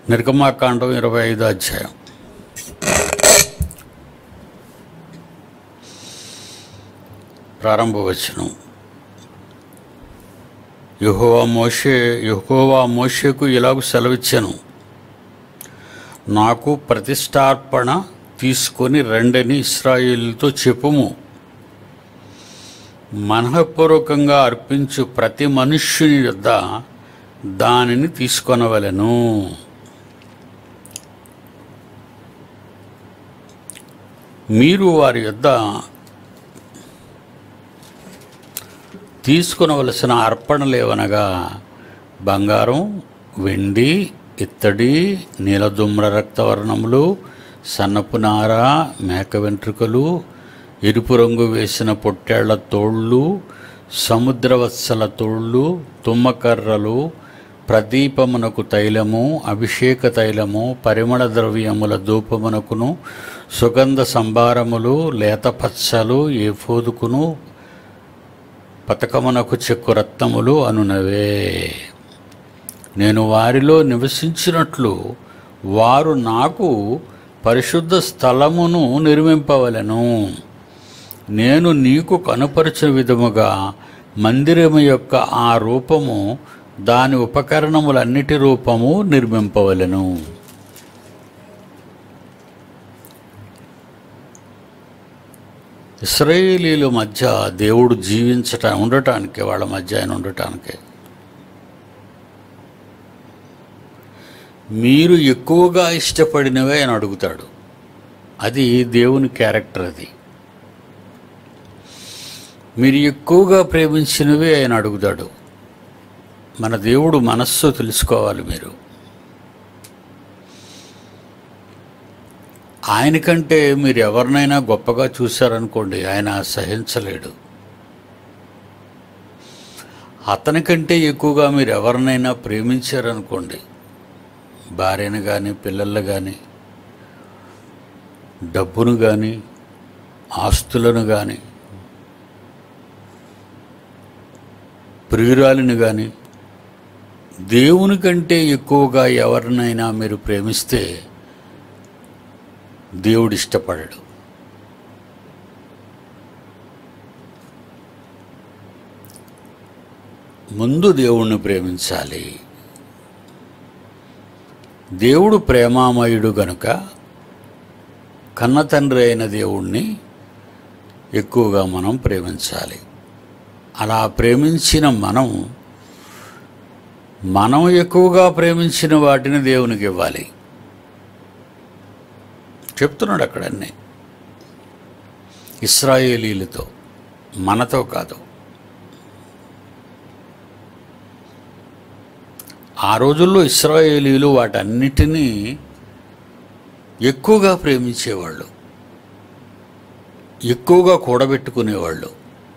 నిర్గమాకాండం ఇరవై ఐదో అధ్యాయం ప్రారంభ వచనం యహోవా మోషే యహోవా మోషేకు ఇలాగ సెలవిచ్చాను నాకు ప్రతిష్టార్పణ తీసుకొని రండని ఇస్రాయేలుతో చెప్పుము మనఃపూర్వకంగా అర్పించు ప్రతి మనుష్యుని యొద్ద దానిని తీసుకొనవలెను మీరు వారి యొద్ద తీసుకునవలసిన అర్పణలేవనగా బంగారం వెండి ఇత్తడి నీలదుమ్ర రక్తవర్ణములు సన్నపు నార మేక వెంట్రుకలు ఎరుపు రంగు వేసిన పొట్టేళ్ల తోళ్ళు సముద్రవత్సల తోళ్ళు తుమ్మకర్రలు ప్రదీపమునకు తైలము అభిషేక తైలము పరిమళ ద్రవ్యముల ధూపమునకును సుగంధ సంభారములు లేత పచ్చలు ఏఫోదుకును పతకమునకు చెక్కు రత్నములు అనునవే నేను వారిలో నివసించినట్లు వారు నాకు పరిశుద్ధ స్థలమును నిర్మింపవలెను నేను నీకు కనుపరిచిన విధముగా మందిరము యొక్క ఆ రూపము దాని ఉపకరణములన్నిటి రూపము నిర్మింపవలెను ఇస్రాయేలీల మధ్య దేవుడు జీవించట ఉండటానికి వాళ్ళ మధ్య ఆయన ఉండటానికి మీరు ఎక్కువగా ఇష్టపడినవే ఆయన అడుగుతాడు అది దేవుని క్యారెక్టర్ అది మీరు ఎక్కువగా ప్రేమించినవే ఆయన అడుగుతాడు మన దేవుడు మనస్సు తెలుసుకోవాలి మీరు ఆయనకంటే మీరు ఎవరినైనా గొప్పగా చూశారనుకోండి ఆయన సహించలేడు అతనికంటే ఎక్కువగా మీరు ఎవరినైనా ప్రేమించారనుకోండి భార్యను కానీ పిల్లలు కానీ డబ్బును కానీ ఆస్తులను కానీ ప్రియురాలిని కానీ దేవుని కంటే ఎక్కువగా ఎవరినైనా మీరు ప్రేమిస్తే దేవుడు ఇష్టపడడు ముందు దేవుణ్ణి ప్రేమించాలి దేవుడు ప్రేమామయుడు గనుక కన్న తండ్రి అయిన దేవుణ్ణి ఎక్కువగా మనం ప్రేమించాలి అలా ప్రేమించిన మనం మనం ఎక్కువగా ప్రేమించిన వాటిని దేవునికి ఇవ్వాలి చెప్తున్నాడు అక్కడన్నీ ఇస్రాయేలీలతో మనతో కాదు ఆ రోజుల్లో ఇస్రాయేలీలు వాటన్నిటినీ ఎక్కువగా ప్రేమించేవాళ్ళు ఎక్కువగా కూడబెట్టుకునేవాళ్ళు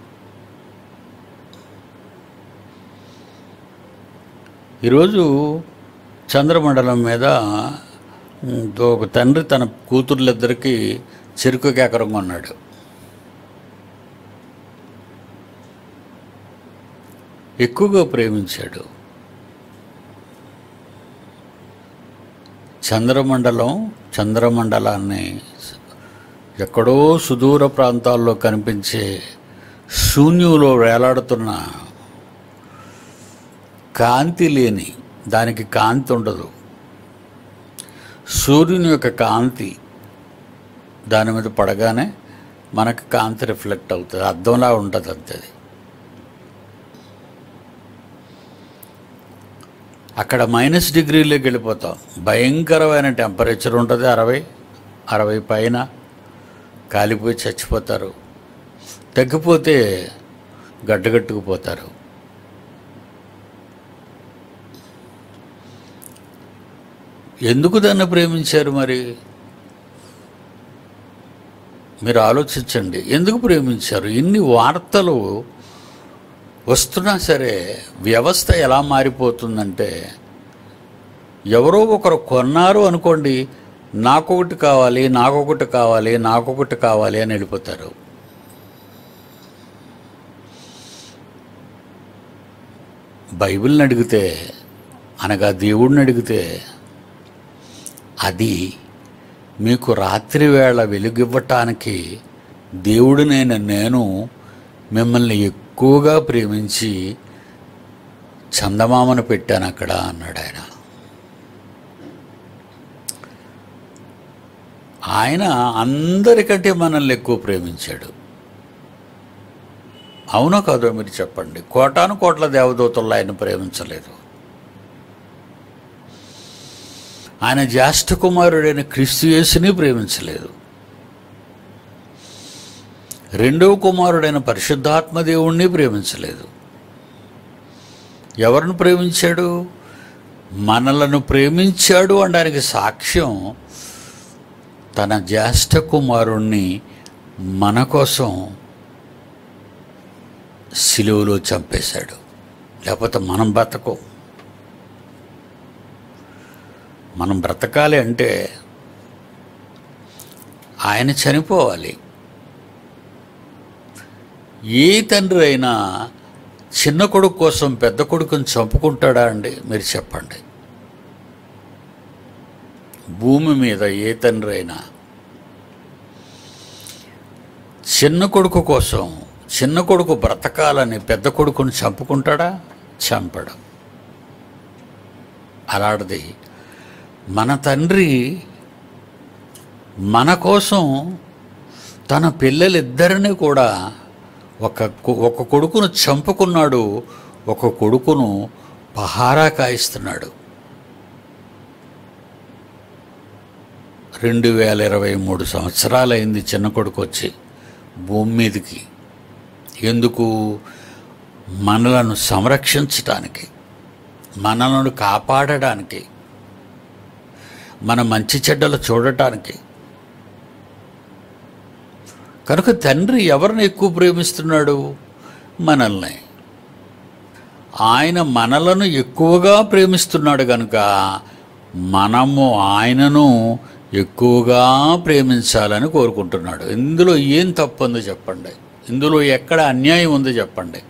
ఈరోజు చంద్రమండలం మీద ఉమ్, ఒక తండ్రి తన కూతుర్లిద్దరికి చెరుకు కేకరం కొన్నాడు ఎక్కువగా ప్రేమించాడు చంద్రమండలం చంద్రమండలాన్ని ఎక్కడో సుదూర ప్రాంతాల్లో కనిపించే శూన్యంలో వేలాడుతున్న కాంతి లేని దానికి కాంతి ఉండదు సూర్యుని యొక్క కాంతి దాని మీద పడగానే మనకు కాంతి రిఫ్లెక్ట్ అవుతుంది అర్థంలా ఉంటుంది అంతే అది. అక్కడ మైనస్ డిగ్రీలోకి వెళ్ళిపోతాం భయంకరమైన టెంపరేచర్ ఉంటుంది అరవై అరవై పైన కాలిపోయి చచ్చిపోతారు తగ్గిపోతే గడ్డగట్టుకుపోతారు ఎందుకు దాన్ని ప్రేమించారు మరి మీరు ఆలోచించండి ఎందుకు ప్రేమించారు ఇన్ని వార్తలు వస్తున్నా సరే వ్యవస్థ ఎలా మారిపోతుందంటే ఎవరో ఒకరు కొన్నారు అనుకోండి నాకొకటి కావాలి నాకొకటి కావాలి నాకొకటి కావాలి అని వెళ్ళిపోతారు బైబిల్ని అడిగితే అనగా దేవుడిని అడిగితే అది మీకు రాత్రి వేళ వెలుగివ్వటానికి దేవుడినైన నేను మిమ్మల్ని ఎక్కువగా ప్రేమించి చందమామను పెట్టాను అక్కడ అన్నాడు ఆయన ఆయన అందరికంటే మనల్ని ఎక్కువ ప్రేమించాడు అవునో కాదో మీరు చెప్పండి కోటాను కోట్ల దేవదూతల్లో ఆయన ప్రేమించలేదు ఆయన జ్యేష్ఠ కుమారుడైన క్రీస్తు యేసుని ప్రేమించలేదు రెండవ కుమారుడైన పరిశుద్ధాత్మ దేవుణ్ణి ప్రేమించలేదు ఎవరిని ప్రేమించాడు మనలను ప్రేమించాడు అనడానికి సాక్ష్యం తన జ్యేష్ఠ కుమారుణ్ణి మన కోసం సిలువలో చంపేశాడు లేకపోతే మనం బ్రతకం మనం బ్రతకాలి అంటే ఆయన చనిపోవాలి ఏ తండ్రి అయినా చిన్న కొడుకు కోసం పెద్ద కొడుకుని చంపుకుంటాడా అండి మీరు చెప్పండి భూమి మీద ఏ తండ్రి అయినా చిన్న కొడుకు కోసం చిన్న కొడుకు బ్రతకాలని పెద్ద కొడుకుని చంపుకుంటాడా చంపడు అలాంటిది మన తండ్రి మన కోసం తన పిల్లలిద్దరిని కూడా ఒక కొ- ఒక కొడుకును చంపుకున్నాడు ఒక కొడుకును పహారా కాయిస్తున్నాడు రెండు వేల ఇరవై మూడు సంవత్సరాలైంది చిన్న కొడుకు వచ్చి భూమి మీదకి ఎందుకు మనలను సంరక్షించటానికి మనలను కాపాడడానికి మన మంచి చెడ్డలు చూడటానికి కనుక తండ్రి ఎవరిని ఎక్కువ ప్రేమిస్తున్నాడు మనల్ని ఆయన మనలను ఎక్కువగా ప్రేమిస్తున్నాడు కనుక మనము ఆయనను ఎక్కువగా ప్రేమించాలని కోరుకుంటున్నాడు ఇందులో ఏం తప్పు ఉందో చెప్పండి ఇందులో ఎక్కడ అన్యాయం ఉందో చెప్పండి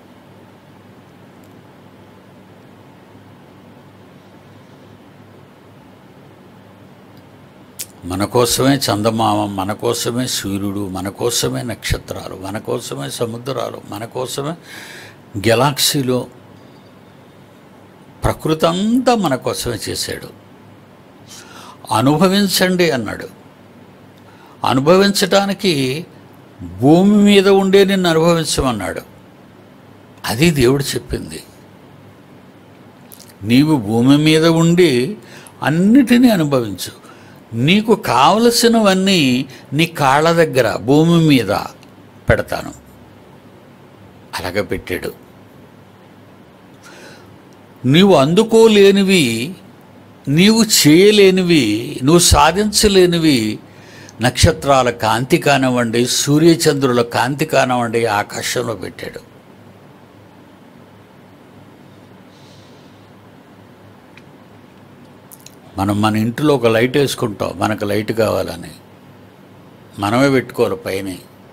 మన కోసమే చందమామ మన కోసమే సూర్యుడు మన కోసమే నక్షత్రాలు మన కోసమే సముద్రాలు మన కోసమే గెలాక్సీలో ప్రకృతి అంతా మన కోసమే చేశాడు అనుభవించండి అన్నాడు అనుభవించటానికి భూమి మీద ఉండే నిన్ను అనుభవించమన్నాడు అది దేవుడు చెప్పింది నీవు భూమి మీద ఉండి అన్నిటినీ అనుభవించు నీకు కావలసినవన్నీ నీ కాళ్ళ దగ్గర భూమి మీద పెడతాను అలాగ పెట్టాడు నీవు అందుకోలేనివి నీవు చేయలేనివి నువ్వు సాధించలేనివి నక్షత్రాల కాంతి కానివ్వండి సూర్యచంద్రుల కాంతి కానివ్వండి ఆకాశంలో పెట్టాడు మనం మన ఇంటిలో ఒక లైట్ వేసుకుంటాం మనకు లైట్ కావాలని మనమే పెట్టుకోవాలి పైన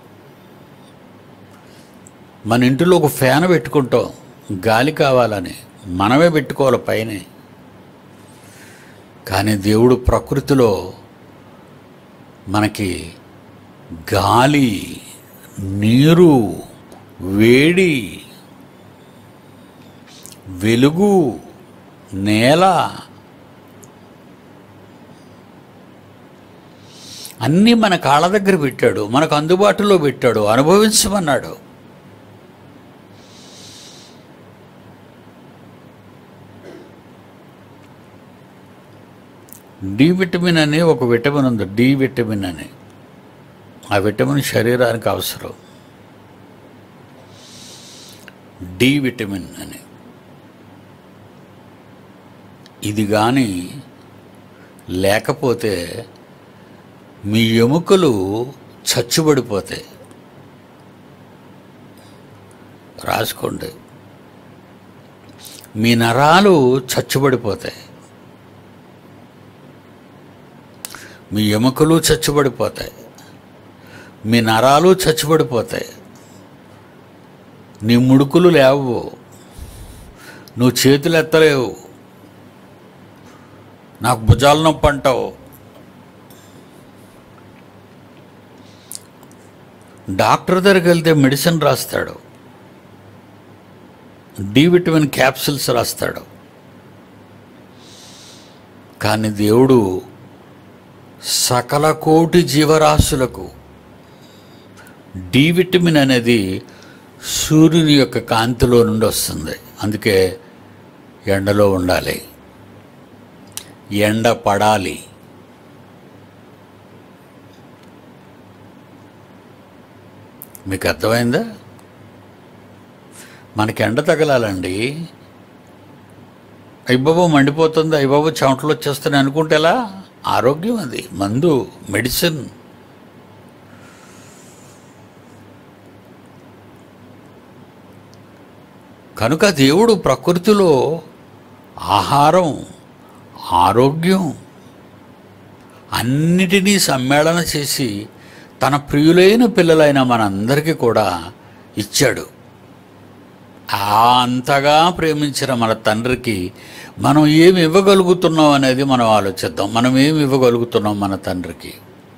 మన ఇంటిలో ఒక ఫ్యాన్ పెట్టుకుంటాం గాలి కావాలని మనమే పెట్టుకోవాలి పైన కానీ దేవుడు ప్రకృతిలో మనకి గాలి నీరు వేడి వెలుగు నేల అన్నీ మన కాళ్ళ దగ్గర పెట్టాడు మనకు అందుబాటులో పెట్టాడు అనుభవించమన్నాడు డి విటమిన్ అనే ఒక విటమిన్ ఉంది డి విటమిన్ అని ఆ విటమిన్ శరీరానికి అవసరం డి విటమిన్ అని ఇది కానీ లేకపోతే మీ ఎముకలు చచ్చుబడిపోతాయి రాసుకోండి మీ నరాలు చచ్చుబడిపోతాయి మీ ఎముకలు చచ్చుబడిపోతాయి మీ నరాలు చచ్చుబడిపోతాయి నీ ముడుకులు లేవు నువ్వు చేతులు ఎత్తలేవు నాకు భుజాల నొప్పి అంటావు డాక్టర్ దగ్గరికి వెళ్తే మెడిసిన్ రాస్తాడు డి విటమిన్ క్యాప్సిల్స్ రాస్తాడు కానీ దేవుడు సకల కోటి జీవరాశులకు డి విటమిన్ అనేది సూర్యుని యొక్క కాంతిలో నుండి వస్తుంది అందుకే ఎండలో ఉండాలి ఎండ పడాలి మీకు అర్థమైందా మనకి ఎండ తగలాలండి అయ్యబాబు మండిపోతుంది అయ్యబాబు చెమటలు వచ్చేస్తున్నాయి అనుకుంటే ఎలా ఆరోగ్యం అది మందు మెడిసిన్ కనుక దేవుడు ప్రకృతిలో ఆహారం ఆరోగ్యం అన్నిటినీ సమ్మేళన చేసి తన ప్రియులైన పిల్లలైన మనందరికీ కూడా ఇచ్చాడు ఆ అంతగా ప్రేమించిన మన తండ్రికి మనం ఏమి ఇవ్వగలుగుతున్నాం అనేది మనం ఆలోచిద్దాం మనం ఏమి ఇవ్వగలుగుతున్నాం మన తండ్రికి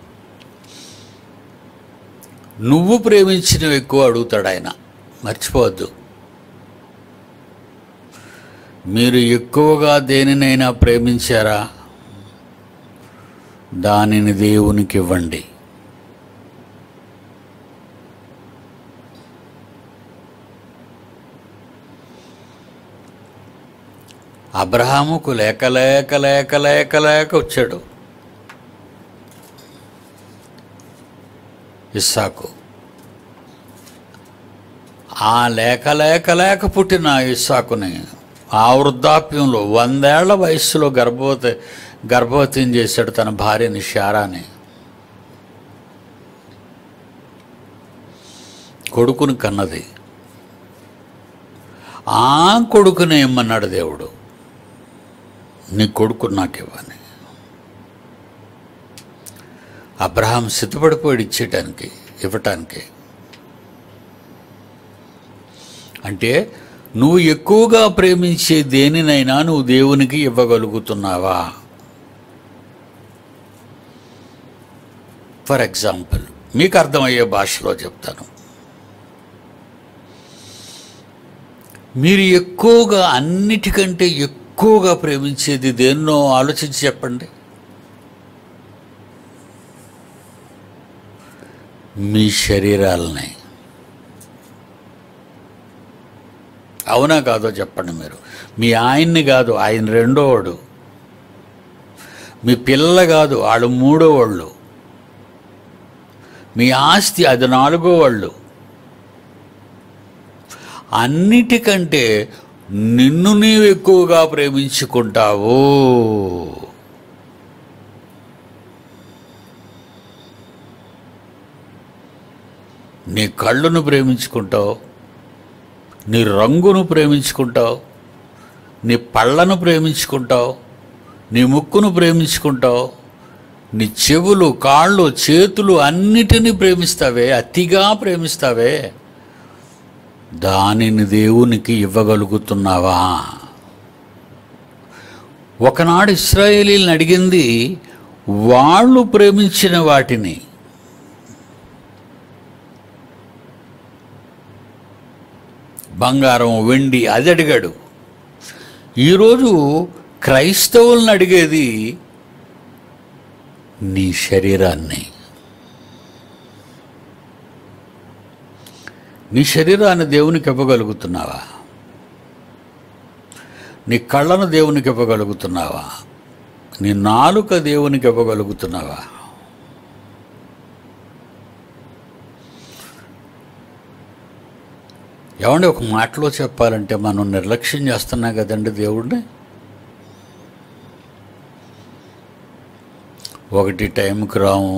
నువ్వు ప్రేమించినవి ఎక్కువ అడుగుతాడు ఆయన మర్చిపోవద్దు మీరు ఎక్కువగా దేనినైనా ప్రేమించారా దానిని దేవునికి ఇవ్వండి అబ్రహాముకు లేక లేక లేక లేక లేక వచ్చాడు ఇస్సాకు ఆ లేక లేక లేక పుట్టిన ఇస్సాకుని ఆ వృద్ధాప్యంలో వందేళ్ల వయస్సులో గర్భవతి గర్భవతిని చేశాడు తన భార్యని శారాని కొడుకుని కన్నది ఆ కొడుకుని ఇమ్మన్నాడు దేవుడు నీ కొడుకు నాకు ఇవ్వని అబ్రహాం సిద్ధపడిపోయాడు ఇచ్చేయటానికి ఇవ్వటానికి అంటే నువ్వు ఎక్కువగా ప్రేమించే దేనినైనా నువ్వు దేవునికి ఇవ్వగలుగుతున్నావా ఫర్ ఎగ్జాంపుల్ మీకు అర్థమయ్యే భాషలో చెప్తాను మీరు ఎక్కువగా అన్నిటికంటే ఎక్కువగా ప్రేమించేది దేన్నో ఆలోచించి చెప్పండి మీ శరీరాలని అవునా కాదో చెప్పండి మీరు మీ ఆయన్ని కాదు ఆయన రెండోవాడు మీ పిల్లలు కాదు వాళ్ళు మూడో వాళ్ళు మీ ఆస్తి అది నాలుగో వాళ్ళు అన్నిటికంటే నిన్ను నీవు ఎక్కువగా ప్రేమించుకుంటావు నీ కళ్ళును ప్రేమించుకుంటావు నీ రంగును ప్రేమించుకుంటావు నీ పళ్ళను ప్రేమించుకుంటావు నీ ముక్కును ప్రేమించుకుంటావు నీ చెవులు కాళ్ళు చేతులు అన్నిటినీ ప్రేమిస్తావే అతిగా ప్రేమిస్తావే దానిని దేవునికి ఇవ్వగలుగుతున్నావా ఒకనాడు ఇస్రాయేలీలను అడిగింది వాళ్ళు ప్రేమించిన వాటిని బంగారం వెండి అది అడిగాడు ఈరోజు క్రైస్తవులను అడిగేది నీ శరీరాన్ని నీ శరీరాన్ని దేవునికి ఇవ్వగలుగుతున్నావా నీ కళ్ళను దేవునికి ఇవ్వగలుగుతున్నావా నీ నాలుక దేవునికి ఇవ్వగలుగుతున్నావా ఏమండి ఒక మాటలో చెప్పాలంటే మనం నిర్లక్ష్యం చేస్తున్నాం కదండి దేవుడిని ఒకటి టైంకి రాము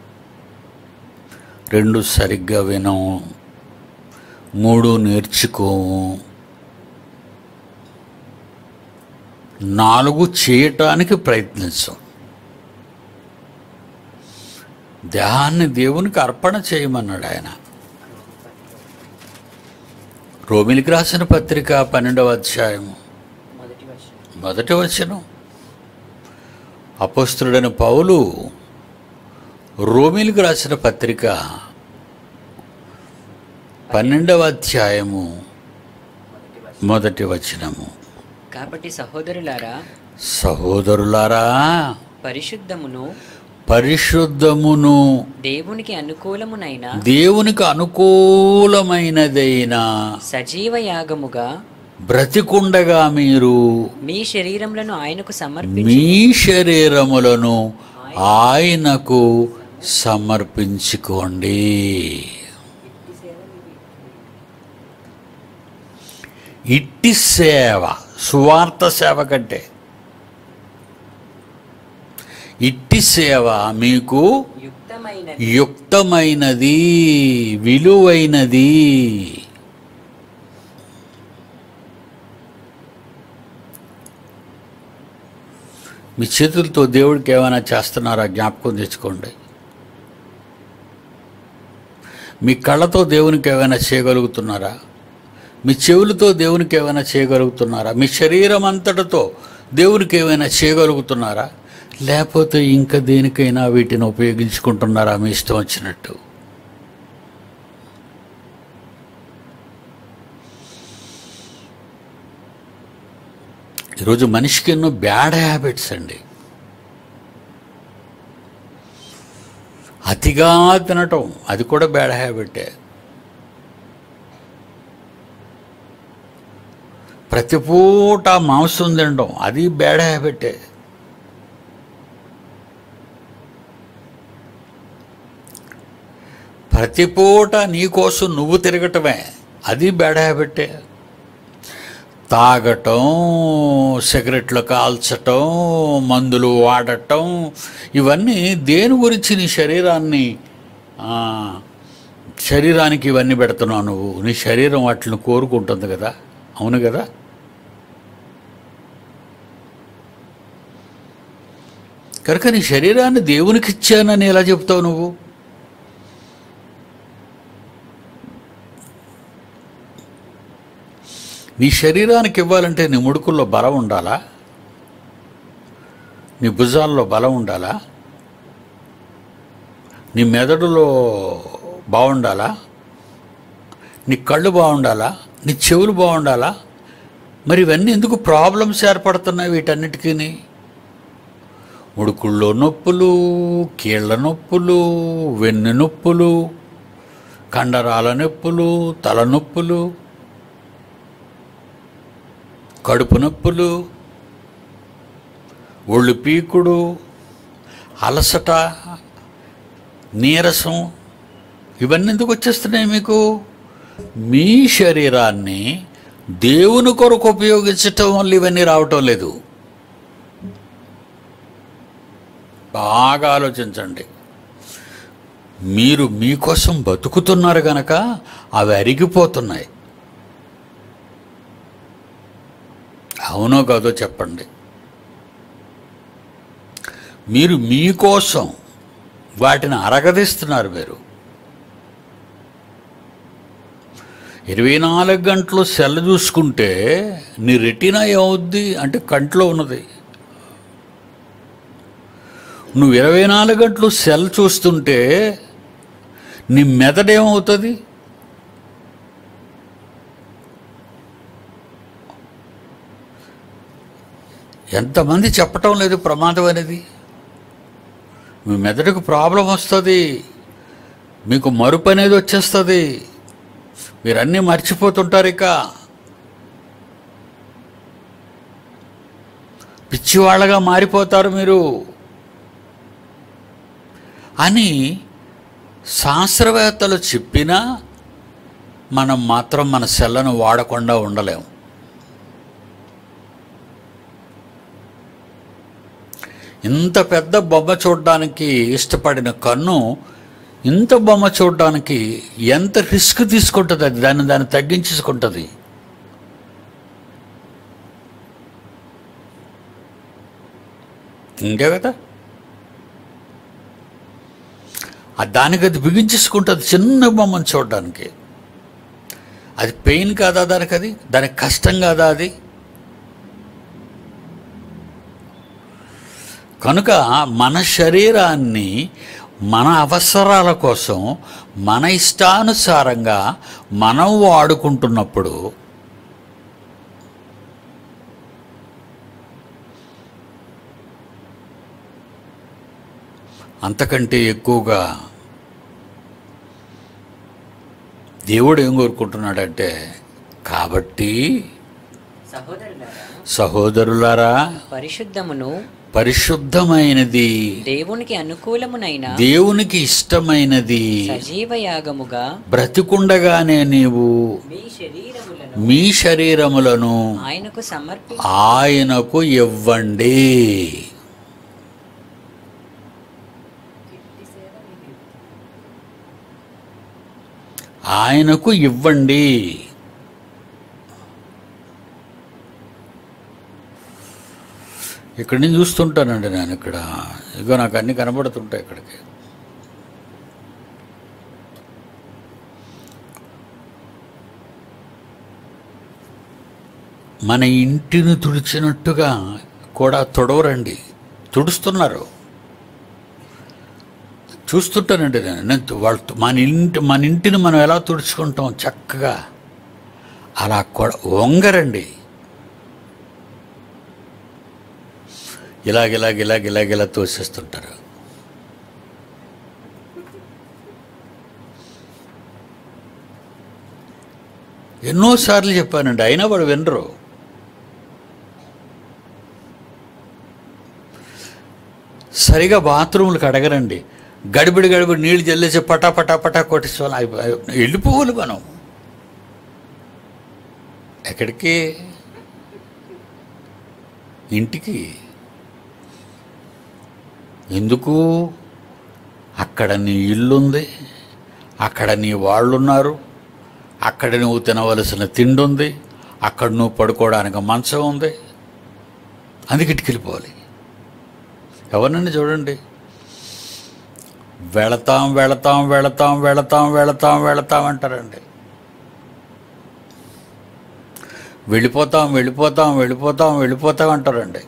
రెండు సరిగ్గా వినము మూడు నేర్చుకోము నాలుగు చేయటానికి ప్రయత్నించం దేహాన్ని దేవునికి అర్పణ చేయమన్నాడు ఆయన రోమిలికి రాసిన పత్రిక పన్నెండవ అధ్యాయము మొదటి వర్షం మొదటి వచనం అపస్తుడైన పౌలు రోమిలికి రాసిన పత్రిక పన్నెండవ అధ్యాయము మొదటి వచనము కాబట్టి సహోదరులారా సహోదరులారా పరిశుద్ధమును పరిశుద్ధమును దేవునికి అనుకూలమునైన దేవునికి అనుకూలమైనదైన సజీవ యాగముగా బ్రతికుండగా మీరు మీ శరీరములను ఆయనకు సమర్పి మీ శరీరములను ఆయనకు సమర్పించుకోండి ఇట్టి సేవ సువార్త సేవ కంటే ఇట్టి సేవ మీకు యుక్తమైన యుక్తమైనది విలువైనది మీ చేతులతో దేవుడికి ఏమైనా చేస్తున్నారా జ్ఞాపకం తెచ్చుకోండి మీ కళ్ళతో దేవునికి ఏమైనా చేయగలుగుతున్నారా మీ చెవులతో దేవునికి ఏమైనా చేయగలుగుతున్నారా మీ శరీరం అంతటితో దేవునికి ఏమైనా చేయగలుగుతున్నారా లేకపోతే ఇంకా దేనికైనా వీటిని ఉపయోగించుకుంటున్నారా మీ ఇష్టం వచ్చినట్టు ఈరోజు మనిషికి ఎన్నో బ్యాడ్ హ్యాబిట్స్ అండి అతిగా తినటం అది కూడా బ్యాడ్ హ్యాబిటే ప్రతి పూట మాంసం తినడం అది బ్యాడ్ హ్యాబిటే ప్రతి పూట నీకోసం నువ్వు తిరగటమే అది బ్యాడ్ హ్యాబిటే తాగటం సిగరెట్లు కాల్చటం మందులు వాడటం ఇవన్నీ దేని గురించి నీ శరీరాన్ని ఆ, శరీరానికి ఇవన్నీ పెడుతున్నావు నువ్వు నీ శరీరం వాటిని కోరుకుంటుంది కదా అవును కదా కనుక నీ శరీరాన్ని దేవునికి ఇచ్చానని ఎలా చెప్తావు నువ్వు నీ శరీరానికి ఇవ్వాలంటే నీ ముడుకుల్లో బలం ఉండాలా నీ భుజాల్లో బలం ఉండాలా నీ మెదడులో బాగుండాలా నీ కళ్ళు బాగుండాలా నీ చెవులు బాగుండాలా మరి ఇవన్నీ ఎందుకు ప్రాబ్లమ్స్ ఏర్పడుతున్నాయి వీటన్నిటికీ ముడుకుల్లో నొప్పులు కీళ్ళ నొప్పులు వెన్ను నొప్పులు కండరాల నొప్పులు తలనొప్పులు కడుపు నొప్పులు ఒళ్ళు పీకుడు అలసట నీరసం ఇవన్నీ ఎందుకు వచ్చేస్తున్నాయి మీకు మీ శరీరాన్ని దేవుని కొరకు ఉపయోగించటం వల్ల ఇవన్నీ రావటం లేదు బాగా ఆలోచించండి మీరు మీకోసం బతుకుతున్నారు గనక అవి అరిగిపోతున్నాయి అవునో కాదో చెప్పండి మీరు మీకోసం వాటిని అరగదీస్తున్నారు మీరు ఇరవై నాలుగు గంటలు సెల్ చూసుకుంటే నీ రెటీనా ఏమవుద్ది అంటే కంట్లో ఉన్నది నువ్వు ఇరవై నాలుగు గంటలు సెల్ చూస్తుంటే నీ మెదడేమవుతుంది ఎంతమంది చెప్పటం లేదు ప్రమాదం అనేది మీ మెదడుకు ప్రాబ్లం వస్తుంది మీకు మరుపు అనేది వచ్చేస్తుంది మీరన్నీ మర్చిపోతుంటారు ఇక పిచ్చివాళ్ళగా మారిపోతారు మీరు అని శాస్త్రవేత్తలు చెప్పినా మనం మాత్రం మన సెల్లను వాడకుండా ఉండలేము ఇంత పెద్ద బొమ్మ చూడడానికి ఇష్టపడిన కన్ను ఇంత బొమ్మ చూడడానికి ఎంత రిస్క్ తీసుకుంటుంది అది దాన్ని దాన్ని తగ్గించుకుంటుంది ఇంకే కదా ఆ దానికి అది బిగించేసుకుంటుంది చిన్న బొమ్మను చూడడానికి అది పెయిన్ కాదా దానికి అది దానికి కష్టం కాదా అది కనుక మన శరీరాన్ని మన అవసరాల కోసం మన ఇష్టానుసారంగా మనం వాడుకుంటున్నప్పుడు అంతకంటే ఎక్కువగా దేవుడు ఏం కోరుకుంటున్నాడంటే కాబట్టి సహోదరులారా సహోదరులారా పరిశుద్ధమును పరిశుద్ధమైనది దేవునికి అనుకూలమునైన దేవునికి ఇష్టమైనది సజీవ యాగముగా బ్రతికుండగానే నీవు మీ శరీరములను మీ శరీరములను ఆయనకు సమర్పి ఆయనకు ఇవ్వండి ఆయనకు ఇవ్వండి ఇక్కడ నేను చూస్తుంటానండి నేను ఇక్కడ ఇగో నాకు అన్ని కనబడుతుంటాయి ఇక్కడికి మన ఇంటిని తుడిచినట్టుగా కూడా తుడవరండి తుడుస్తున్నారు చూస్తుంటానండి నేను నేను వాళ్ళు మన ఇంటి మన ఇంటిని మనం ఎలా తుడుచుకుంటాం చక్కగా అలా కూడా వంగరండి ఇలాగ ఇలాగ ఇలాగ ఇలాగ ఇలా తోసేస్తుంటారు ఎన్నోసార్లు చెప్పానండి అయినా వాడు వినరు సరిగా బాత్రూములు కడగరండి గడిబిడి గడిబిడి నీళ్ళు జల్లేసి పటా పటా పటా కొట్టేసుకోవాలి అయిపో- వెళ్ళిపోవాలి మనం ఎక్కడికి ఇంటికి ఎందుకు అక్కడ నీ ఇల్లుంది అక్కడ నీ వాళ్ళున్నారు అక్కడ నువ్వు తినవలసిన తిండి ఉంది అక్కడ నువ్వు పడుకోవడానికి మంచం ఉంది అందుకే ఇటుకెళ్ళిపోవాలి ఎవరినండి చూడండి వెళతాం వెళతాం వెళతాం వెళతాం వెళతాం వెళతాం అంటారండి వెళ్ళిపోతాం వెళ్ళిపోతాం వెళ్ళిపోతాం వెళ్ళిపోతాం అంటారండి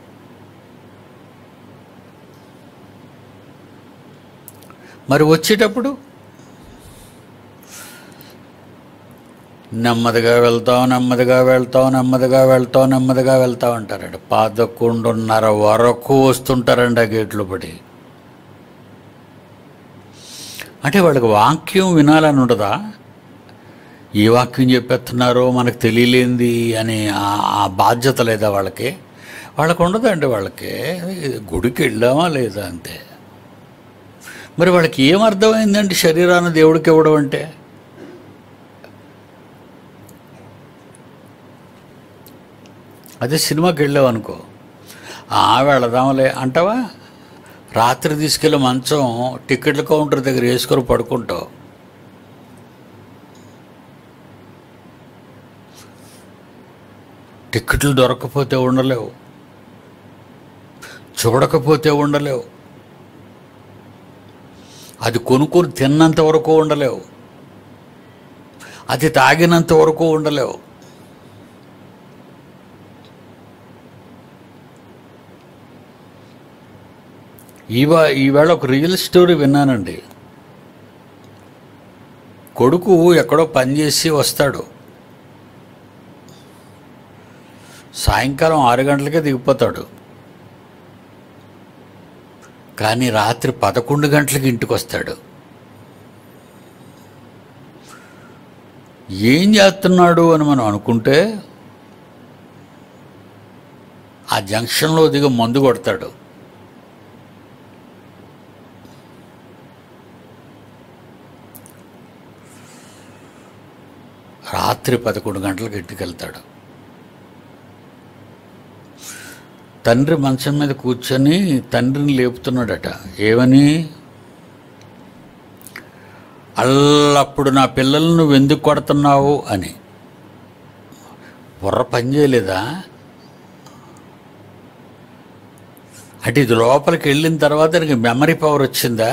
మరి వచ్చేటప్పుడు నెమ్మదిగా వెళ్తాం నెమ్మదిగా వెళ్తాం నెమ్మదిగా వెళ్తాం నెమ్మదిగా వెళ్తాం అంటారండి పదకొండున్నర వరకు వస్తుంటారండి ఆ గేట్లు పడి అంటే వాళ్ళకి వాక్యం వినాలని ఉండదా ఏ వాక్యం చెప్పేస్తున్నారో మనకు తెలియలేంది అని ఆ- ఆ బాధ్యత లేదా వాళ్ళకి వాళ్ళకు ఉండదండి వాళ్ళకి గుడికి వెళ్ళామా లేదా అంతే మరి వాళ్ళకి ఏం అర్థమైందండి శరీరాన్ని దేవుడికి ఇవ్వడం అంటే అదే సినిమాకి వెళ్ళావు అనుకో ఆ వెళదాంలే అంటావా రాత్రి తీసుకెళ్ళి మంచం టికెట్ల కౌంటర్ దగ్గర వేసుకొని పడుకుంటావు టిక్కెట్లు దొరకకపోతే ఉండలేవు చూడకపోతే ఉండలేవు అది కొనుక్కొని తిన్నంత వరకు ఉండలేవు అది తాగినంత వరకు ఉండలేవు ఈవా ఈవేళ ఒక రియల్ స్టోరీ విన్నానండి కొడుకు ఎక్కడో పనిచేసి వస్తాడు సాయంకాలం ఆరు గంటలకే దిగిపోతాడు కానీ రాత్రి పదకొండు గంటలకి ఇంటికి వస్తాడు ఏం చేస్తున్నాడు అని మనం అనుకుంటే ఆ జంక్షన్లో దిగి మందు కొడతాడు రాత్రి పదకొండు గంటలకు ఇంటికి వెళ్తాడు తండ్రి మంచం మీద కూర్చొని తండ్రిని లేపుతున్నాడట ఏమని అల్లప్పుడు నా పిల్లలను నువ్వు ఎందుకు కొడుతున్నావు అని బుర్ర పని చేయలేదా అంటే ఇది లోపలికి వెళ్ళిన తర్వాత నీకు మెమరీ పవర్ వచ్చిందా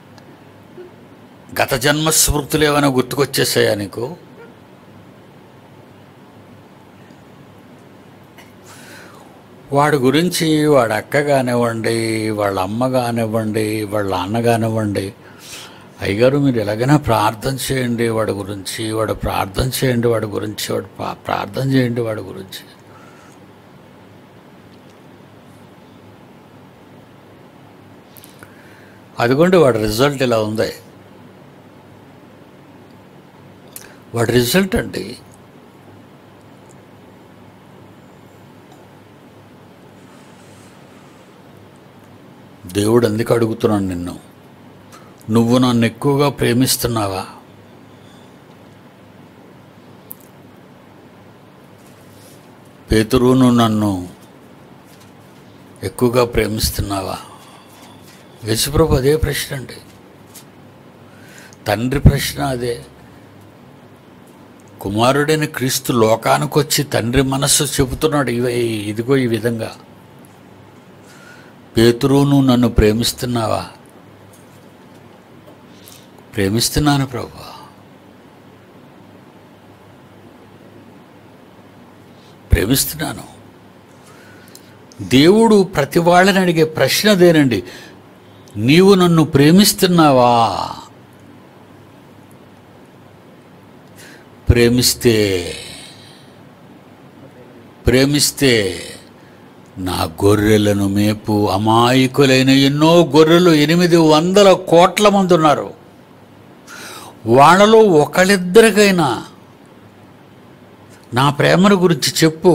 గత జన్మ స్మృతులు ఏమైనా గుర్తుకొచ్చేసాయా నీకు వాడి గురించి వాడి అక్క కానివ్వండి వాళ్ళ అమ్మ కానివ్వండి వాళ్ళ అన్న కానివ్వండి అయ్యగారు మీరు ఎలాగైనా ప్రార్థన చేయండి వాడి గురించి వాడు ప్రార్థన చేయండి వాడి గురించి వాడు పా- ప్రార్థన చేయండి వాడి గురించి అదిగోండి వాడి రిజల్ట్ ఇలా ఉంది వాడి రిజల్ట్ అండి దేవుడు అందుకు అడుగుతున్నాను నిన్ను నువ్వు నన్ను ఎక్కువగా ప్రేమిస్తున్నావా పేతురును నన్ను ఎక్కువగా ప్రేమిస్తున్నావా యశుప్రభు అదే ప్రశ్న అండి తండ్రి ప్రశ్న అదే కుమారుడైన క్రీస్తు లోకానికి వచ్చి తండ్రి మనస్సు చెబుతున్నాడు ఇవే ఇదిగో ఈ విధంగా పేతురును నన్ను ప్రేమిస్తున్నావా ప్రేమిస్తున్నాను ప్రభు ప్రేమిస్తున్నాను దేవుడు ప్రతి వాళ్ళని అడిగే ప్రశ్న అదేనండి నీవు నన్ను ప్రేమిస్తున్నావా ప్రేమిస్తే ప్రేమిస్తే నా గొర్రెలను మేపు అమాయకులైన ఎన్నో గొర్రెలు ఎనిమిది వందల కోట్ల మంది ఉన్నారు వాళ్ళలో ఒకళ్ళిద్దరికైనా నా ప్రేమను గురించి చెప్పు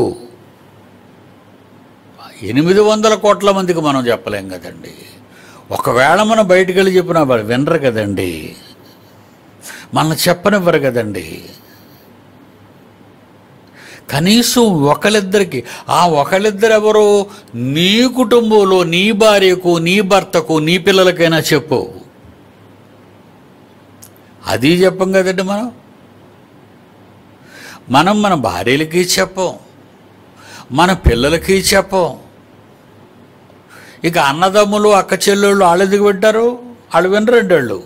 ఎనిమిది వందల కోట్ల మందికి మనం చెప్పలేం కదండి ఒకవేళ మనం బయటికి వెళ్ళి చెప్పినా వాళ్ళు వినరు కదండి మనల్ని చెప్పనివ్వరు కదండి కనీసం ఒకళ్ళిద్దరికి ఆ ఒకళ్ళిద్దరు ఎవరు నీ కుటుంబంలో నీ భార్యకు నీ భర్తకు నీ పిల్లలకైనా చెప్పు అది చెప్పం కదండి మనం మనం మన భార్యలకి చెప్పం మన పిల్లలకి చెప్పం ఇక అన్నదమ్ములు అక్క చెల్లెళ్ళు వాళ్ళు ఎందుకు పెట్టారు వాళ్ళు వినరండి వాళ్ళు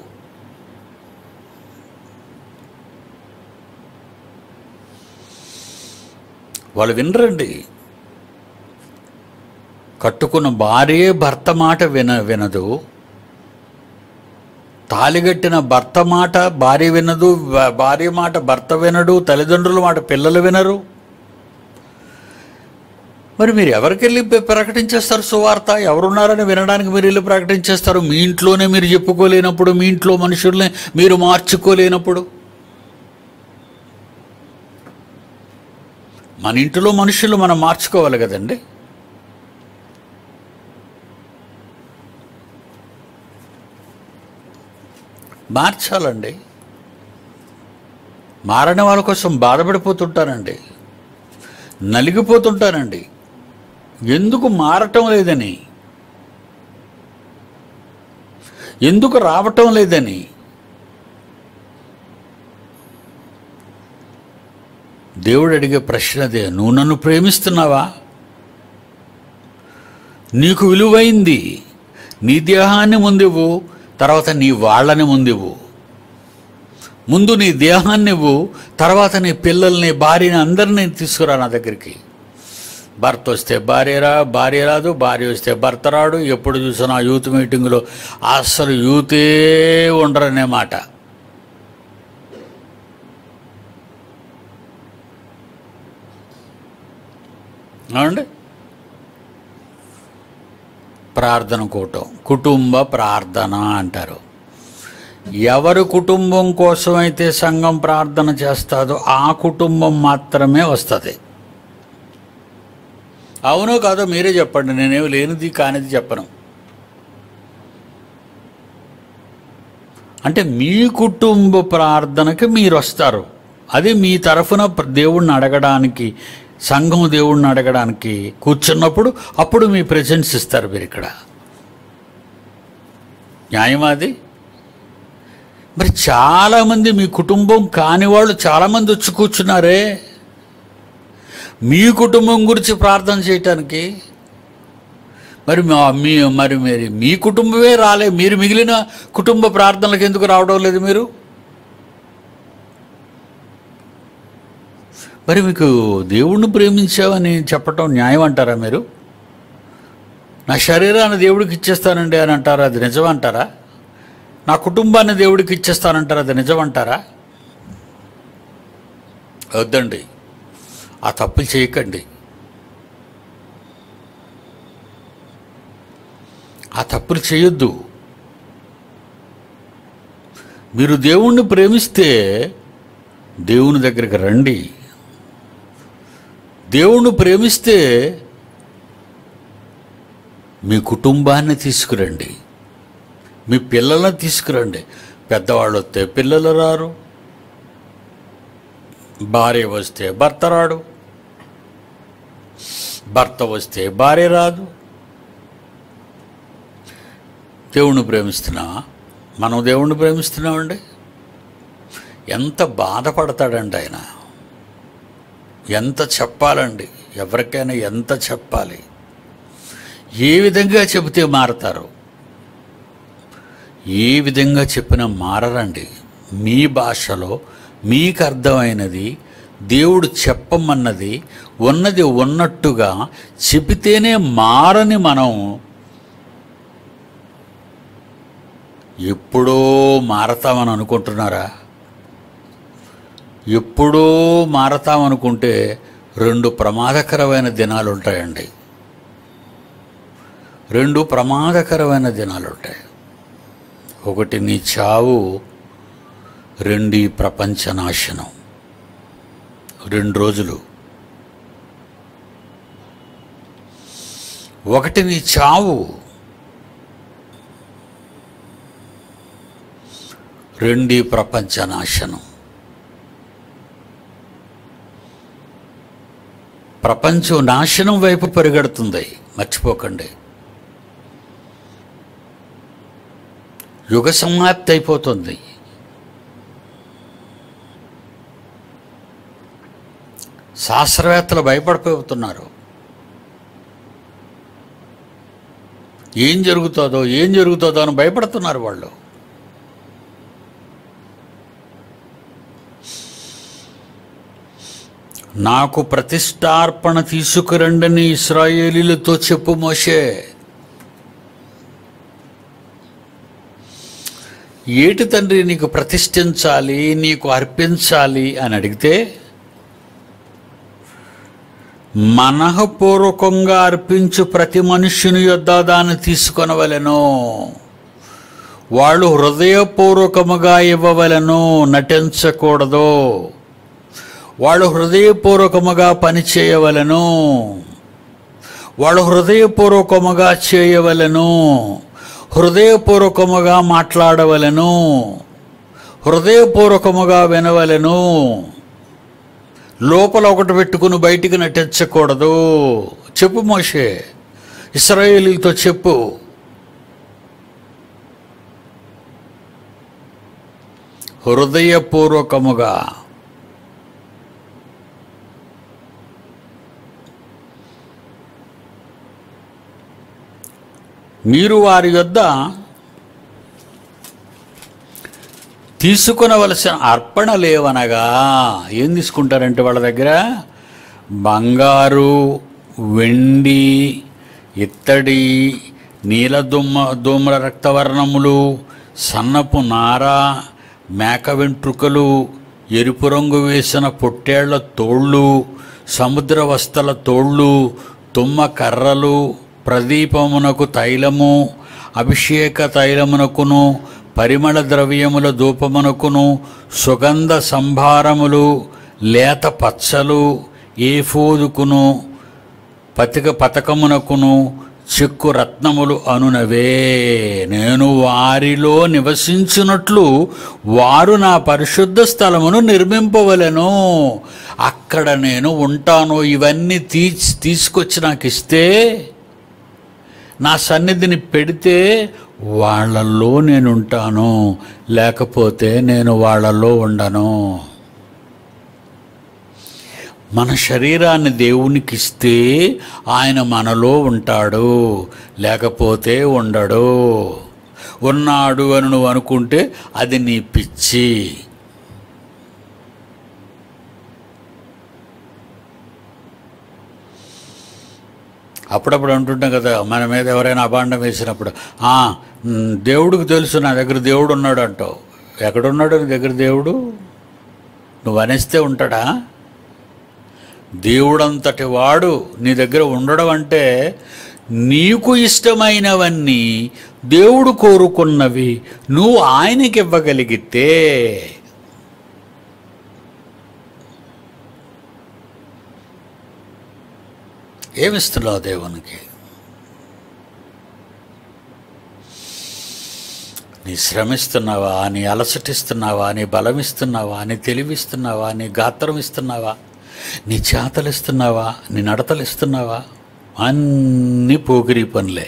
వాళ్ళు వినరండి కట్టుకున్న భార్యే భర్త మాట విన వినదు తాలిగట్టిన భర్త మాట భార్య వినదు భా- భార్య మాట భర్త వినడు తల్లిదండ్రుల మాట పిల్లలు వినరు మరి మీరు ఎవరికి వెళ్ళి ప్ర- ప్రకటించేస్తారు సువార్త ఎవరున్నారని వినడానికి మీరు వెళ్ళి ప్రకటించేస్తారు మీ ఇంట్లోనే మీరు చెప్పుకోలేనప్పుడు మీ ఇంట్లో మనుషుల్ని మీరు మార్చుకోలేనప్పుడు మన ఇంటిలో మనుషులు మనం మార్చుకోవాలి కదండి మార్చాలండి మారని వాళ్ళ కోసం బాధపడిపోతుంటానండి నలిగిపోతుంటానండి ఎందుకు మారటం లేదని ఎందుకు రావటం లేదని దేవుడు అడిగే ప్రశ్న అదే నువ్వు నన్ను ప్రేమిస్తున్నావా నీకు విలువైంది నీ దేహాన్ని ముందివ్వు తర్వాత నీ వాళ్ళని ముందివ్వు ముందు నీ దేహాన్ని ఇవ్వు తర్వాత నీ పిల్లల్ని భార్యని అందరినీ తీసుకురా నా దగ్గరికి భర్త వస్తే భార్య రా భార్య రాదు భార్య వస్తే భర్త రాడు ఎప్పుడు చూసినా యూత్ మీటింగ్లో అస్సలు యూతే ఉండరనే మాట అవునండి ప్రార్థన కూటం కుటుంబ ప్రార్థన అంటారు ఎవరి కుటుంబం కోసం అయితే సంఘం ప్రార్థన చేస్తాదో ఆ కుటుంబం మాత్రమే వస్తుంది అవునో కాదో మీరే చెప్పండి నేనేమి లేనిది కానిది చెప్పను అంటే మీ కుటుంబ ప్రార్థనకి మీరు వస్తారు అది మీ తరఫున ప్ర- దేవుణ్ణి అడగడానికి సంఘం దేవుణ్ణి అడగడానికి కూర్చున్నప్పుడు అప్పుడు మీ ప్రెజెన్స్ ఇస్తారు మీరు ఇక్కడ న్యాయమా అది మరి చాలామంది మీ కుటుంబం కాని వాళ్ళు చాలామంది వచ్చి కూర్చున్నారే మీ కుటుంబం గురించి ప్రార్థన చేయటానికి మరి మా- మీ మరి మరి మీ కుటుంబమే రాలే మీరు మిగిలిన కుటుంబ ప్రార్థనలకు ఎందుకు రావడం లేదు మీరు మరి మీకు దేవుణ్ణి ప్రేమించావని చెప్పటం న్యాయం అంటారా మీరు నా శరీరాన్ని దేవుడికి ఇచ్చేస్తానండి అని అంటారా అది నిజమంటారా నా కుటుంబాన్ని దేవుడికి ఇచ్చేస్తానంటారు అది నిజమంటారా వద్దండి ఆ తప్పులు చేయకండి ఆ తప్పులు చేయొద్దు మీరు దేవుణ్ణి ప్రేమిస్తే దేవుని దగ్గరికి రండి దేవుణ్ణి ప్రేమిస్తే మీ కుటుంబాన్ని తీసుకురండి మీ పిల్లలను తీసుకురండి పెద్దవాళ్ళు వస్తే పిల్లలు రారు భార్య వస్తే భర్త రాడు భర్త వస్తే భార్య రాదు దేవుణ్ణి ప్రేమిస్తున్నావా మనం దేవుణ్ణి ప్రేమిస్తున్నామండి ఎంత బాధపడతాడండి ఆయన ఎంత చెప్పాలండి ఎవరికైనా ఎంత చెప్పాలి ఏ విధంగా చెబితే మారతారు ఏ విధంగా చెప్పినా మారరండి మీ భాషలో మీకు అర్థమైనది దేవుడు చెప్పమన్నది ఉన్నది ఉన్నట్టుగా చెబితేనే మారని మనం ఎప్పుడో మారతామని అనుకుంటున్నారా ఎప్పుడో మారతామనుకుంటే రెండు ప్రమాదకరమైన దినాలు ఉంటాయండి రెండు ప్రమాదకరమైన దినాలు ఉంటాయి ఒకటి నీ చావు రెండు ఈ ప్రపంచ నాశనం రెండు రోజులు ఒకటి నీ చావు రెండు ఈ ప్రపంచ నాశనం ప్రపంచం నాశనం వైపు పరిగెడుతుంది మర్చిపోకండి యుగ సమాప్తి అయిపోతుంది శాస్త్రవేత్తలు భయపడిపోతున్నారు ఏం జరుగుతుందో ఏం జరుగుతుందో అని భయపడుతున్నారు వాళ్ళు నాకు ప్రతిష్టార్పణ తీసుకురండని ఇస్రాయేలీలతో చెప్పు మోషే ఏటి తండ్రి నీకు ప్రతిష్ఠించాలి నీకు అర్పించాలి అని అడిగితే మనఃపూర్వకంగా అర్పించు ప్రతి మనుష్యుని యొద్ద దాన్ని తీసుకొనవలెను వాళ్ళు హృదయపూర్వకముగా ఇవ్వవలెను నటించకూడదు వాళ్ళు హృదయపూర్వకముగా పని చేయవలెను వాళ్ళు హృదయపూర్వకముగా చేయవలెను హృదయపూర్వకముగా మాట్లాడవలెను హృదయపూర్వకముగా వినవలెను లోపల ఒకటి పెట్టుకుని బయటికి నటించకూడదు చెప్పు మోషే ఇస్రాయేలీలతో చెప్పు హృదయపూర్వకముగా మీరు వారి యొద్ద తీసుకునవలసిన అర్పణ లేవనగా ఏం తీసుకుంటారంటే వాళ్ళ దగ్గర బంగారు వెండి ఇత్తడి నీలదుమ్మ ధూమ్ర రక్తవర్ణములు సన్నపు నార మేక వెంట్రుకలు ఎరుపు రంగు వేసిన పొట్టేళ్ల తోళ్ళు సముద్ర వస్తల తోళ్ళు తుమ్మ కర్రలు ప్రదీపమునకు తైలము అభిషేక తైలమునకును పరిమళ ద్రవ్యముల ధూపమునకును సుగంధ సంభారములు లేత పచ్చలు ఏఫోదుకును పతిక పతకమునకును చెక్కు రత్నములు అనునవే నేను వారిలో నివసించినట్లు వారు నా పరిశుద్ధ స్థలమును నిర్మింపవలెను అక్కడ నేను ఉంటాను ఇవన్నీ తీసి తీసుకొచ్చి నాకు ఇస్తే నా సన్నిధిని పెడితే వాళ్ళల్లో నేను ఉంటాను లేకపోతే నేను వాళ్ళల్లో ఉండను మన శరీరాన్ని దేవునికి ఇస్తే ఆయన మనలో ఉంటాడు లేకపోతే ఉండడు ఉన్నాడు అని నువ్వు అనుకుంటే అది నీ పిచ్చి అప్పుడప్పుడు అంటుంటాం కదా మన మీద ఎవరైనా అభాండం వేసినప్పుడు "ఆ, మ్, దేవుడికి తెలుసు నా దగ్గర దేవుడు ఉన్నాడు అంటావు ఎక్కడున్నాడు నీ దగ్గర దేవుడు నువ్వు అనేస్తే ఉంటాడా దేవుడంతటి వాడు నీ దగ్గర ఉండడం అంటే నీకు ఇష్టమైనవన్నీ దేవుడు కోరుకున్నవి నువ్వు ఆయనకి ఇవ్వగలిగితే ఏమిస్తున్నావు దేవునికి నీ శ్రమిస్తున్నావా నీ అలసటిస్తున్నావా నీ బలమిస్తున్నావా నీ తెలివిస్తున్నావా నీ గాత్రం ఇస్తున్నావా నీ చేతలు ఇస్తున్నావా నీ నడతలు ఇస్తున్నావా అన్నీ పోకిరి పనులే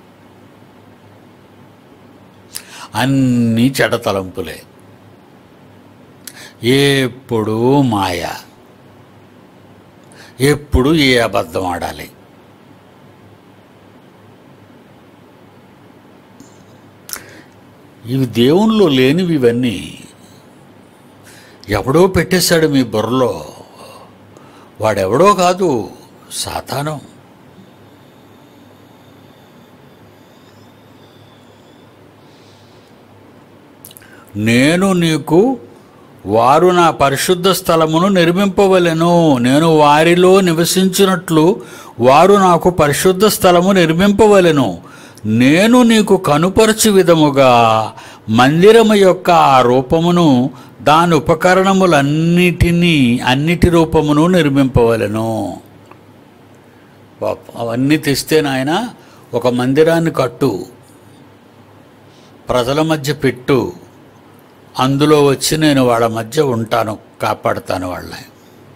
అన్నీ చెడతలంపులే ఎప్పుడూ మాయ ఎప్పుడు ఏ అబద్ధం ఆడాలి ఇవి దేవునిలో లేనివి ఇవన్నీ ఎవడో పెట్టేశాడు మీ బుర్రలో వాడెవడో కాదు సాతానం నేను నీకు వారు నా పరిశుద్ధ స్థలమును నిర్మింపవలెను నేను వారిలో నివసించినట్లు వారు నాకు పరిశుద్ధ స్థలము నిర్మింపవలెను నేను నీకు కనుపరచు విధముగా మందిరము యొక్క ఆ రూపమును దాని ఉపకరణములన్నిటినీ అన్నిటి రూపమును నిర్మింపవలెను పాపం, అవన్నీ తెస్తే నాయన ఒక మందిరాన్ని కట్టు ప్రజల మధ్య పెట్టు అందులో వచ్చి నేను వాళ్ళ మధ్య ఉంటాను కాపాడుతాను వాళ్ళని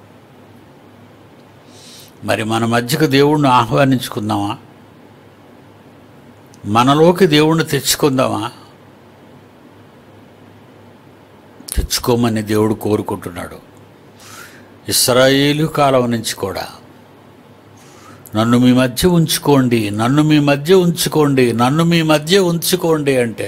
మరి మన మధ్యకు దేవుణ్ణి ఆహ్వానించుకుందామా మనలోకి దేవుణ్ణి తెచ్చుకుందామా తెచ్చుకోమని దేవుడు కోరుకుంటున్నాడు ఇస్రాయేలు కాలం నుంచి కూడా నన్ను మీ మధ్య ఉంచుకోండి నన్ను మీ మధ్య ఉంచుకోండి నన్ను మీ మధ్య ఉంచుకోండి అంటే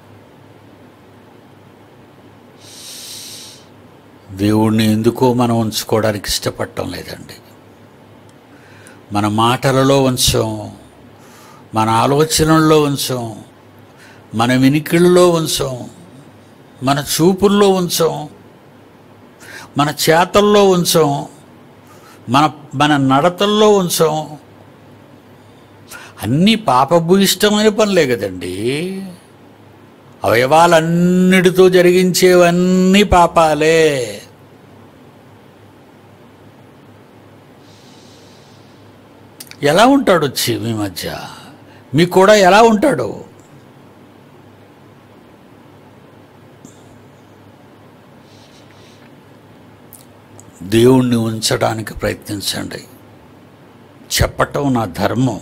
దేవుణ్ణి ఎందుకో మనం ఉంచుకోవడానికి ఇష్టపడటం లేదండి మన మాటలలో ఉంచాం మన ఆలోచనల్లో ఉంచాం మన వినికిళ్ళలో ఉంచాం మన చూపుల్లో ఉంచాం మన చేతల్లో ఉంచాం మన మన నడతల్లో ఉంచాం అన్నీ పాపభూయిష్టమైన పనులే కదండి అవయవాలన్నిటితో జరిగించేవన్నీ పాపాలే ఎలా ఉంటాడు వచ్చి మీ మధ్య మీకు కూడా ఎలా ఉంటాడు దేవుణ్ణి ఉంచడానికి ప్రయత్నించండి చెప్పటం నా ధర్మం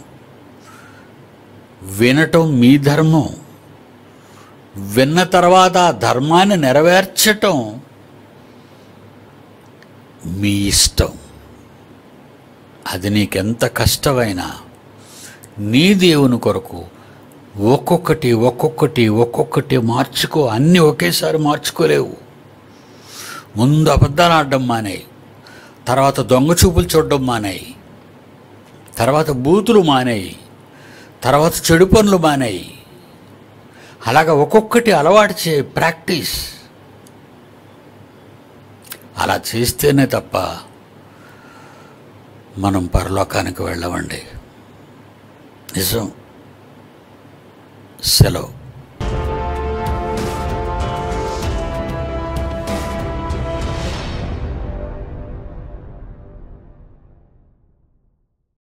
వినటం మీ ధర్మం విన్న తర్వాత ఆ ధర్మాన్ని నెరవేర్చటం మీ ఇష్టం అది నీకెంత కష్టమైనా నీ దేవుని కొరకు ఒక్కొక్కటి ఒక్కొక్కటి ఒక్కొక్కటి మార్చుకో అన్నీ ఒకేసారి మార్చుకోలేవు ముందు అబద్ధాలు ఆడడం మానేయి తర్వాత దొంగ చూపులు చూడడం మానేయి తర్వాత బూతులు మానేయి తర్వాత చెడు పనులు మానేయి అలాగ ఒక్కొక్కటి అలవాటు చే ప్రాక్టీస్ అలా చేస్తేనే తప్ప మనం పరలోకానికి వెళ్ళవండి నిజం సెలవు